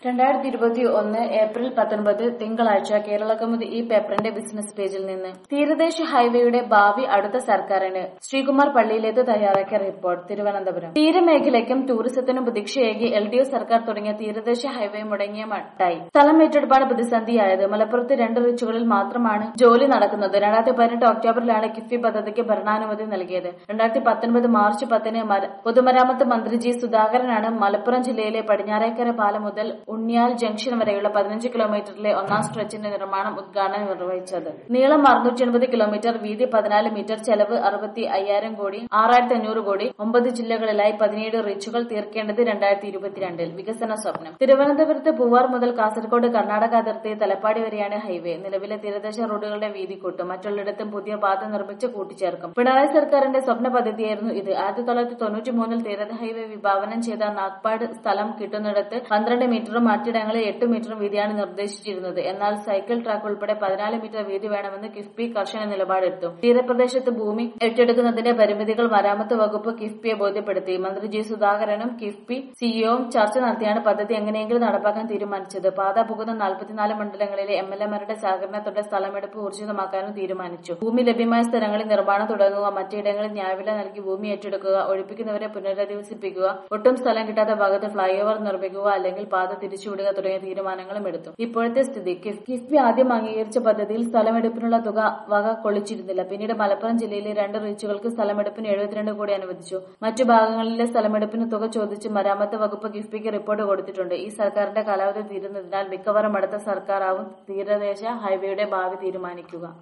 രണ്ടായിരത്തി ഇരുപത്തി ഒന്ന് ഏപ്രിൽ പത്തൊൻപത് തിങ്കളാഴ്ച കേരളകൗമുദി ഈ പേപ്പറിന്റെ ബിസിനസ് പേജിൽ നിന്ന് തീരദേശ ഹൈവേയുടെ ഭാവി അടുത്ത സർക്കാരിന് ശ്രീകുമാർ പള്ളിയിലേത് തയ്യാറാക്കിയ റിപ്പോർട്ട് തിരുവനന്തപുരം തീരമേഖലയ്ക്കും ടൂറിസത്തിനും പ്രതീക്ഷയേകി എൽ ഡി എഫ് സർക്കാർ തുടങ്ങിയ തീരദേശ ഹൈവേ മുടങ്ങിയ മട്ടായി സ്ഥലം ഏറ്റെടുപ്പാണ് പ്രതിസന്ധിയായത് മലപ്പുറത്ത് രണ്ട് റിച്ചുകളിൽ മാത്രമാണ് ജോലി നടക്കുന്നത് രണ്ടായിരത്തി പതിനെട്ട് ഒക്ടോബറിലാണ് കിഫ്ബി പദ്ധതിക്ക് ഭരണാനുമതി നൽകിയത് രണ്ടായിരത്തി പത്തൊൻപത് മാർച്ച് പത്തിന് മര- പൊതുമരാമത്ത് മന്ത്രി ജി സുധാകരനാണ് മലപ്പുറം ജില്ലയിലെ പടിഞ്ഞാറേക്കര പാലം മുതൽ ഉണ്ണിയാൽ ജംഗ്ഷൻ വരെയുള്ള പതിനഞ്ച് കിലോമീറ്ററിലെ ഒന്നാം സ്ട്രെച്ചിന്റെ നിർമ്മാണം ഉദ്ഘാടനം നിർവഹിച്ചത് നീളം അറുന്നൂറ്റി എൺപത് കിലോമീറ്റർ വീതി പതിനാല് മീറ്റർ ചെലവ് അറുപത്തി അയ്യായിരം കോടി ആറായിരത്തി അഞ്ഞൂറ് കോടി ഒമ്പത് ജില്ലകളിലായി പതിനേഴ് റീച്ചുകൾ തീർക്കേണ്ടത് രണ്ടായിരത്തി ഇരുപത്തിരണ്ടിൽ വികസന സ്വപ്നം തിരുവനന്തപുരത്ത് പൂവാർ മുതൽ കാസർഗോഡ് കർണാടക അതിർത്തി തലപ്പാടി വരെയാണ് ഹൈവേ നിലവിലെ തീരദേശ റോഡുകളുടെ വീതി കൂട്ടും മറ്റുള്ളിടത്തും പുതിയ പാത നിർമ്മിച്ച് കൂട്ടിച്ചേർക്കും പിണറായി സർക്കാരിന്റെ സ്വപ്ന പദ്ധതിയായിരുന്നു ഇത് ആയിരത്തി തൊള്ളായിരത്തി തൊണ്ണൂറ്റി മൂന്നിൽ തീരദേശ ഹൈവേ വിഭാവനം ചെയ്ത നാഗ്പാട് സ്ഥലം കിട്ടുന്നിടത്ത് പന്ത്രണ്ട് മീറ്ററും മറ്റിടങ്ങളിൽ എട്ട് മീറ്ററും വീതിയാണ് നിർദ്ദേശിച്ചിരുന്നത് എന്നാൽ സൈക്കിൾ ട്രാക്ക് ഉൾപ്പെടെ പതിനാല് മീറ്റർ വീതി വേണമെന്ന് കിഫ്ബി കർശന നിലപാടെടുത്തു തീരപ്രദേശത്ത് ഭൂമി ഏറ്റെടുക്കുന്നതിന്റെ പരിമിതികൾ മരാമത്ത് വകുപ്പ് കിഫ്ബിയെ ബോധ്യപ്പെടുത്തി മന്ത്രി ജി സുധാകരനും കിഫ്ബി സിഇഒയും ചർച്ച നടത്തിയാണ് പദ്ധതി എങ്ങനെയെങ്കിലും നടപ്പാക്കാൻ തീരുമാനിച്ചത് പാത പുകുന്ന നാൽപ്പത്തിനാല് മണ്ഡലങ്ങളിലെ എം എൽ എമാരുടെ സഹകരണത്തോടെ സ്ഥലമെടുപ്പ് ഊർജിതമാക്കാനും തീരുമാനിച്ചു ഭൂമി ലഭ്യമായ സ്ഥലങ്ങളിൽ നിർമ്മാണം തുടങ്ങുക മറ്റിടങ്ങളിൽ ന്യായവില നൽകി ഭൂമി ഏറ്റെടുക്കുക ഒഴിപ്പിക്കുന്നവരെ പുനരധിവസിപ്പിക്കുക ഒട്ടും സ്ഥലം കിട്ടാത്ത ഭാഗത്ത് ഫ്ളൈ ഓവർ നിർമ്മിക്കുക അല്ലെങ്കിൽ പാത തിരിച്ചുവിടുക തുടങ്ങിയ തീരുമാനങ്ങളും എടുത്തു ഇപ്പോഴത്തെ സ്ഥിതി കിഫ്- കിഫ്ബി ആദ്യം അംഗീകരിച്ച പദ്ധതിയിൽ സ്ഥലമെടുപ്പിനുള്ള തുക വക കൊള്ളിച്ചിരുന്നില്ല പിന്നീട് മലപ്പുറം ജില്ലയിലെ രണ്ട് റീച്ചുകൾക്ക് സ്ഥലമെടുപ്പിന് എഴുപത്തിരണ്ട് കോടി അനുവദിച്ചു മറ്റു ഭാഗങ്ങളിലെ സ്ഥലമെടുപ്പിന് തുക ചോദിച്ച് മരാമത്ത് വകുപ്പ് കിഫ്ബിക്ക് റിപ്പോർട്ട് കൊടുത്തിട്ടുണ്ട് ഈ സർക്കാരിന്റെ കാലാവധി തീരുന്നതിനാൽ മിക്കവാറും അടുത്ത സർക്കാരാവും തീരദേശ ഹൈവേയുടെ ഭാവി തീരുമാനിക്കുക